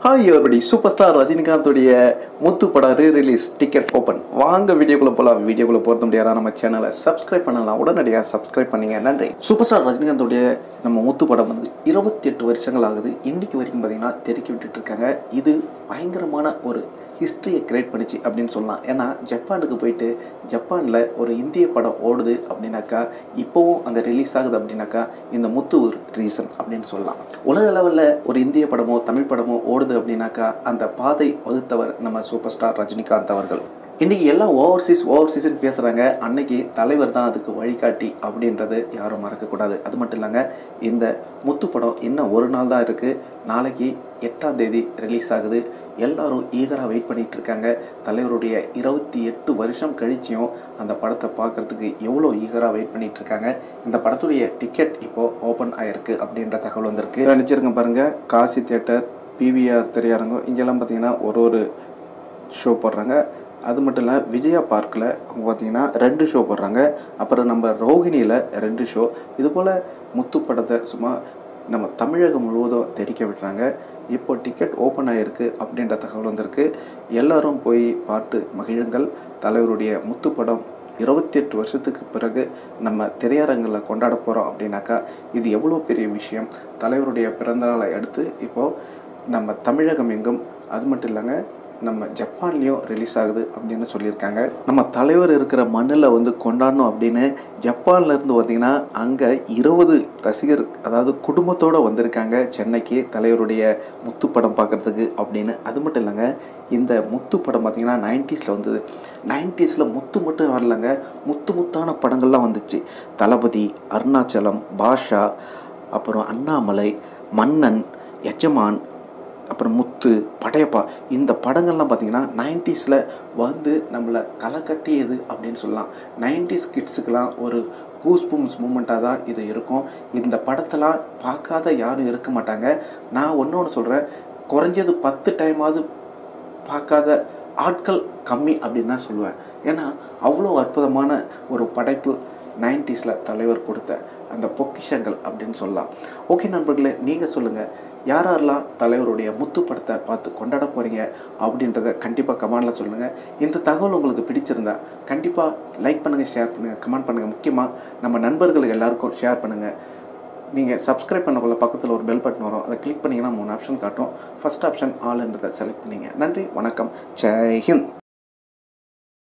hi everybody super star ரஜினிகாந்துடைய முத்து படம் re release ticket open வாங்க வீடியோக்குள்ளே போகலாம் வீடியோக்குள்ளே போகிறது முடியாதா நம்ம சேனலை சப்ஸ்கிரைப் பண்ணலாம் உடனடியாக சப்ஸ்கிரைப் பண்ணீங்க நன்றி சூப்பர் ஸ்டார் ரஜினிகாந்துடைய நம்ம முத்து படம் வந்து இருபத்தி எட்டு வருஷங்கள் ஆகுது இன்னைக்கு வரைக்கும் பார்த்தீங்கன்னா தெருக்கி விட்டுட்டு இருக்காங்க இது பயங்கரமான ஒரு ஹிஸ்ட்ரியை கிரியேட் பண்ணிச்சு அப்படின்னு சொல்லலாம் ஏன்னா ஜப்பானுக்கு போயிட்டு ஜப்பானில் ஒரு இந்திய படம் ஓடுது அப்படின்னாக்கா இப்போவும் அங்கே ரிலீஸ் ஆகுது அப்படின்னாக்கா இந்த முத்து ஒரு ரீசன் அப்படின்னு சொல்லலாம் உலக லெவலில் ஒரு இந்திய படமோ தமிழ் படமோ ஓடுது அப்படின்னாக்கா அந்த பாதை வகுத்தவர் நம்ம சூப்பர் ஸ்டார் ரஜினிகாந்த் அவர்கள் இன்றைக்கி எல்லாம் ஓவர்சீஸ் ஓவர்சீஸ்ன்னு பேசுகிறாங்க அன்னைக்கு தலைவர் தான் அதுக்கு வழிகாட்டி அப்படின்றது யாரும் மறக்கக்கூடாது அது மட்டும் இல்லைங்க இந்த முத்து படம் இன்னும் ஒரு நாள் தான் இருக்குது நாளைக்கு எட்டாம் தேதி ரிலீஸ் ஆகுது எல்லாரும் ஈகராக வெயிட் பண்ணிகிட்டு இருக்காங்க தலைவருடைய இருபத்தி எட்டு வருஷம் கழிச்சியும் அந்த படத்தை பார்க்குறதுக்கு எவ்வளோ ஈகராக வெயிட் பண்ணிகிட்டு இருக்காங்க இந்த படத்துடைய டிக்கெட் இப்போது ஓப்பன் ஆகிருக்கு அப்படின்ற தகவல் வந்திருக்கு நினச்சிருங்க பாருங்கள் காசி தேட்டர் பிவிஆர் திரையரங்கம் இங்கெல்லாம் பார்த்தீங்கன்னா ஒரு ஒரு ஷோ போடுறாங்க அது மட்டும் இல்லை விஜயா பார்க்கில் அவங்க பார்த்தீங்கன்னா ரெண்டு ஷோ போடுறாங்க அப்புறம் நம்ம ரோகிணியில் ரெண்டு ஷோ இது போல் முத்து படத்தை சும்மா நம்ம தமிழகம் முழுவதும் தெரிக்க விடுறாங்க இப்போ டிக்கெட் ஓப்பன் ஆகிருக்கு அப்படின்ற தகவல் வந்திருக்கு எல்லாரும் போய் பார்த்து மகிழுங்கள் தலைவருடைய முத்து படம் இருபத்தி எட்டு வருஷத்துக்கு பிறகு நம்ம திரையரங்கில் கொண்டாட போகிறோம் அப்படின்னாக்கா இது எவ்வளோ பெரிய விஷயம் தலைவருடைய பிறந்தநாளை அடுத்து இப்போது நம்ம தமிழகம் எங்கும் அது மட்டும் இல்லைங்க நம்ம ஜப்பான்லேயும் ரிலீஸ் ஆகுது அப்படின்னு சொல்லியிருக்காங்க நம்ம தலைவர் இருக்கிற மண்ணில் வந்து கொண்டாடணும் அப்படின்னு ஜப்பான்ல இருந்து பார்த்திங்கன்னா அங்கே இருபது ரசிகர் அதாவது குடும்பத்தோடு வந்திருக்காங்க சென்னைக்கு தலைவருடைய முத்து படம் பார்க்குறதுக்கு அப்படின்னு அது மட்டும் இல்லைங்க இந்த முத்து படம் பார்த்திங்கன்னா நைன்டிஸில் வந்தது நைன்டிஸில் முத்து மட்டும் வரலங்க முத்து முத்தான படங்கள்லாம் வந்துச்சு தளபதி அருணாச்சலம் பாஷா அப்புறம் அண்ணாமலை மன்னன் எஜமான் அப்புறம் முத்து படையப்பா இந்த படங்கள்லாம் பார்த்திங்கன்னா நைன்டிஸில் வந்து நம்மளை களை கட்டியது அப்படின்னு சொல்லலாம் நைன்டிஸ் கிட்ஸுக்கெலாம் ஒரு கூஸ்பூம்ஸ் மூமெண்ட்டாக தான் இது இருக்கும் இந்த படத்தெல்லாம் பார்க்காத யாரும் இருக்க மாட்டாங்க நான் ஒன்று ஒன்று சொல்கிறேன் குறைஞ்சது பத்து டைமாவது பார்க்காத ஆட்கள் கம்மி அப்படின்னு தான் சொல்லுவேன் ஏன்னா அவ்வளோ அற்புதமான ஒரு படைப்பு நைன்டிஸில் தலைவர் கொடுத்த அந்த பொக்கிஷங்கள் அப்படின்னு சொல்லலாம் ஓகே நண்பர்களே நீங்கள் சொல்லுங்கள் யார் யாரெல்லாம் தலைவருடைய முத்து படத்தை பார்த்து கொண்டாட போகிறீங்க அப்படின்றத கண்டிப்பாக கமெண்டில் சொல்லுங்கள் இந்த தகவல் உங்களுக்கு பிடிச்சிருந்தா கண்டிப்பாக லைக் பண்ணுங்கள் ஷேர் பண்ணுங்கள் கமெண்ட் பண்ணுங்கள் முக்கியமாக நம்ம நண்பர்களுக்கு எல்லாருக்கும் ஷேர் பண்ணுங்கள் நீங்கள் சப்ஸ்கிரைப் பண்ணக்குள்ள பக்கத்தில் ஒரு பெல் பட்டன் வரும் அதை கிளிக் பண்ணிங்கன்னா மூணு ஆப்ஷன் காட்டும் ஃபஸ்ட் ஆப்ஷன் ஆல்ன்றதை செலக்ட் பண்ணிங்க நன்றி வணக்கம் ஜெய் ஹிந்த்